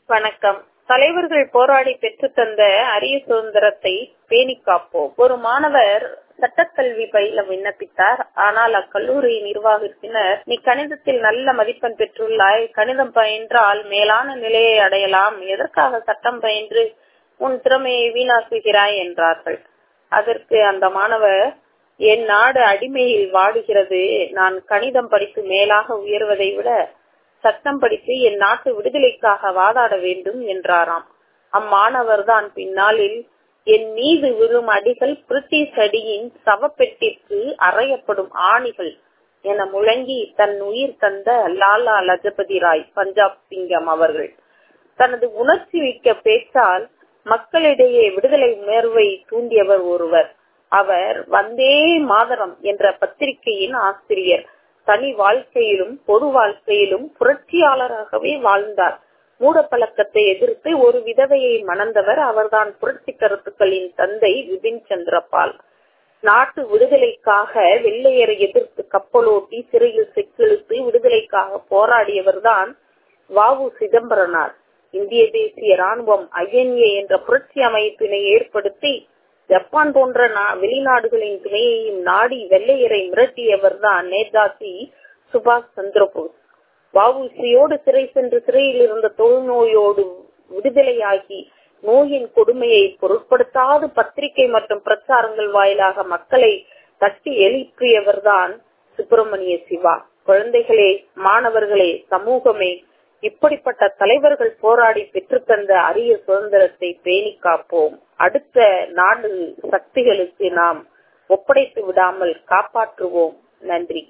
வணக்கம் தலைவர்கள் போராடி பெற்றுத்தந்த அரிய சுதந்திரத்தை பேணி காப்போம் ஒரு மாணவர் சட்டக்கல்வி பயில விண்ணப்பித்தார் ஆனால் அக்கல்லூரி நிர்வாகத்தினர் நீ கணிதத்தில் நல்ல மதிப்பெண் பெற்றுள்ளாய் கணிதம் பயின்றால் மேலான நிலையை அடையலாம் எதற்காக சட்டம் பயின்று உன் திறமையை வீணாக்குகிறாய் என்றார்கள் அதற்கு அந்த மாணவர் என் நாடு அடிமையில் வாடுகிறது நான் கணிதம் படித்து மேலாக உயர்வதை விட சட்டம் படித்து என் நாட்டு விடுதலைக்காக வாதாட வேண்டும் என்றாராம் அம்மாணவர் தான் பின்னாளில் என் மீது விழும் அடிகள் பிரிட்டிஷ் அடியின் சவப்பெட்டிற்கு அறையப்படும் ஆணிகள் என முழங்கி தன் உயிர் தந்த லாலா லஜபதி ராய் பஞ்சாப் சிங்கம் அவர்கள் தனது உணர்ச்சி மிக்க பேச்சால் மக்களிடையே விடுதலை உணர்வை தூண்டியவர் ஒருவர் அவர் வந்தே மாதரம் என்ற பத்திரிகையின் ஆசிரியர் தனி வாழ்க்கையிலும் பொது வாழ்க்கையிலும் புரட்சியாளராகவே வாழ்ந்தார் மூடப்பழக்கத்தை எதிர்த்து ஒரு விதவையை மணந்தவர் அவர்தான் புரட்சி கருத்துக்களின் தந்தை விபின் சந்திரபால் நாட்டு விடுதலைக்காக வெள்ளையரை எதிர்த்து கப்பலோட்டி சிறையில் செக்கிழுத்து விடுதலைக்காக போராடியவர் தான் வாவு சிதம்பரனார் இந்திய தேசிய ராணுவம் ஐஎன்ஏ என்ற புரட்சி அமைப்பினை ஏற்படுத்தி ஜப்பான் போன்ற வெளிநாடுகளின் துணையையும் நாடி வெள்ளையரை மிரட்டியவர் தான் நேதாஜி சுபாஷ் சந்திரபோஸ் வவுசியோடு சிறை சென்று சிறையில் இருந்த தொழுநோயோடு விடுதலையாகி நோயின் கொடுமையை பொருட்படுத்தாது பத்திரிகை மற்றும் பிரச்சாரங்கள் வாயிலாக மக்களை தட்டி எழுப்பியவர்தான் சுப்பிரமணிய சிவா குழந்தைகளே மாணவர்களே சமூகமே இப்படிப்பட்ட தலைவர்கள் போராடி பெற்றுத்தந்த அரிய சுதந்திரத்தை பேணி காப்போம் அடுத்த நாடு சக்திகளுக்கு நாம் ஒப்படைத்து விடாமல் காப்பாற்றுவோம் நன்றி